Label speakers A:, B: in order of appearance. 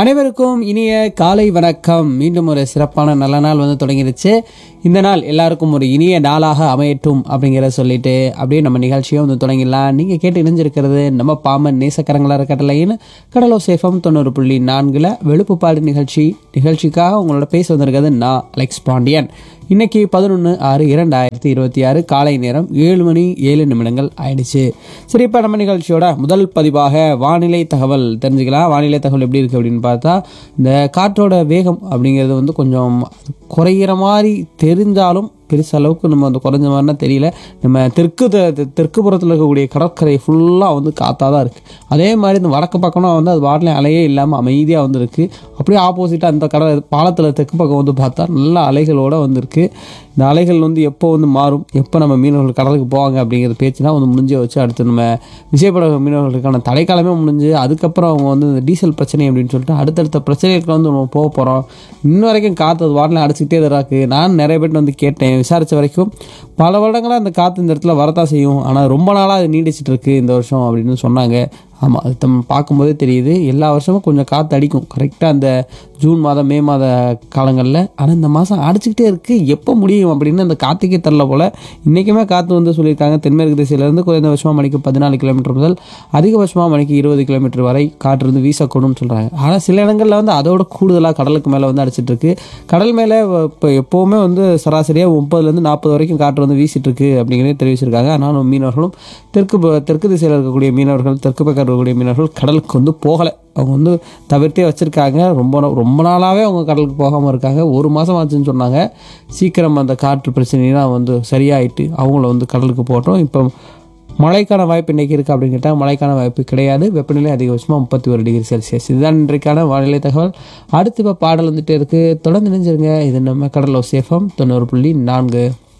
A: அனைவருக்கும் இனிய காலை வணக்கம் மீண்டும் ஒரு சிறப்பான நல்ல நாள் வந்து தொடங்கிருச்சு இந்த நாள் எல்லாருக்கும் ஒரு இனிய நாளாக அமையட்டும் அப்படிங்கிறத சொல்லிட்டு அப்படியே நம்ம நிகழ்ச்சியை வந்து தொடங்கிடலாம் நீங்கள் கேட்டு இணைஞ்சிருக்கிறது நம்ம பாமன் நேசக்கரங்களா இருக்கட்டலைன்னு கடலோ சேஃபம் தொண்ணூறு புள்ளி நான்கில் வெளுப்புப்பாடு நிகழ்ச்சி நிகழ்ச்சிக்காக உங்களோட பேச வந்திருக்கிறது நான் அலெக்ஸ் பாண்டியன் இன்னைக்கு பதினொன்று ஆறு இரண்டாயிரத்தி இருபத்தி ஆறு காலை நேரம் ஏழு மணி ஏழு நிமிடங்கள் ஆயிடுச்சு சரி இப்போ நம்ம நிகழ்ச்சியோட முதல் பதிவாக வானிலை தகவல் தெரிஞ்சுக்கலாம் வானிலை தகவல் எப்படி இருக்குது அப்படின்னு பார்த்தா இந்த காற்றோட வேகம் அப்படிங்கிறது வந்து கொஞ்சம் குறையிற மாதிரி தெரிஞ்சாலும் பெருச அளவுக்கு நம்ம வந்து குறைஞ்ச மாதிரினா தெரியல நம்ம தெற்கு த- த- தெற்கு புறத்தில் இருக்கக்கூடிய கடற்கரை ஃபுல்லாக வந்து காற்றா தான் இருக்குது அதே மாதிரி இந்த வடக்கு பக்கம்னா வந்து அது வாட்டில் அலையே இல்லாமல் அமைதியாக வந்து இருக்குது அப்படியே ஆப்போசிட்டாக அந்த கடல் பாலத்தில் தெற்கு பக்கம் வந்து பார்த்தா நல்ல அலைகளோட வந்து இருக்கு இந்த அலைகள் வந்து எப்போ வந்து மாறும் எப்போ நம்ம மீனவர்கள் கடலுக்கு போவாங்க அப்படிங்கிற பேச்சு தான் வந்து முடிஞ்சு வச்சு அடுத்து நம்ம விசைப்படகு மீனவர்களுக்கான தடைக்காலமே முடிஞ்சு அதுக்கப்புறம் அவங்க வந்து இந்த டீசல் பிரச்சனை அப்படின்னு சொல்லிட்டு அடுத்தடுத்த பிரச்சனைகளுக்கு வந்து நம்ம போக போகிறோம் இன்ன வரைக்கும் காற்று அது வாட்டில் அடிச்சுக்கிட்டே தான் இருக்கு நான் நிறைய பேர்ட்ட வந்து கேட்டேன் விசாரித்த வரைக்கும் பல வருடங்களாக அந்த காற்று இந்த இடத்துல வரத்தான் செய்யும் ஆனால் ரொம்ப நாளாக அது நீடிச்சிட்டு இருக்கு இந்த வருஷம் அப்படின்னு சொன்னாங்க ஆமாம் அது நம்ம பார்க்கும்போதே தெரியுது எல்லா வருஷமும் கொஞ்சம் காற்று அடிக்கும் கரெக்டாக அந்த ஜூன் மாதம் மே மாத காலங்களில் ஆனால் இந்த மாதம் அடிச்சுக்கிட்டே இருக்குது எப்போ முடியும் அப்படின்னு அந்த காற்றுக்கே தெரில போல் இன்றைக்குமே காற்று வந்து சொல்லியிருக்காங்க தென்மேற்கு திசையிலேருந்து குறைந்தபட்சமாக மணிக்கு பதினாலு கிலோமீட்டர் முதல் அதிகபட்சமாக மணிக்கு இருபது கிலோமீட்டர் வரை காற்று வந்து வீசக்கூடும்னு சொல்கிறாங்க ஆனால் சில இடங்களில் வந்து அதோட கூடுதலாக கடலுக்கு மேலே வந்து அடிச்சிட்டு இருக்கு கடல் மேலே இப்போ எப்போவுமே வந்து சராசரியாக முப்பதுலேருந்து நாற்பது வரைக்கும் காற்று வந்து வீசிட்டு இருக்கு அப்படிங்கிறதே தெரிவிச்சிருக்காங்க ஆனாலும் மீனவர்களும் தெற்கு ப- தெற்கு திசையில் இருக்கக்கூடிய மீனவர்கள் தெற்கு பக்கம் இருக்கக்கூடிய மீனவர்கள் கடலுக்கு வந்து போகலை அவங்க வந்து தவிர்த்தே வச்சுருக்காங்க ரொம்ப நா- ரொம்ப நாளாகவே அவங்க கடலுக்கு போகாமல் இருக்காங்க ஒரு மாதம் ஆச்சுன்னு சொன்னாங்க சீக்கிரம் அந்த காற்று பிரச்சனைலாம் வந்து சரியாயிட்டு அவங்கள வந்து கடலுக்கு போட்டோம் இப்போ மழைக்கான வாய்ப்பு இன்னைக்கு இருக்குது அப்படின்னு கேட்டால் மழைக்கான வாய்ப்பு கிடையாது வெப்பநிலை அதிகபட்சமாக முப்பத்தி ஒரு டிகிரி செல்சியஸ் இதுதான் இன்றைக்கான வானிலை தகவல் அடுத்து இப்போ பாடல் வந்துட்டே இருக்குது தொடர்ந்து நினைஞ்சிருங்க இது நம்ம கடலோ சேஃபம் தொண்ணூறு புள்ளி நான்கு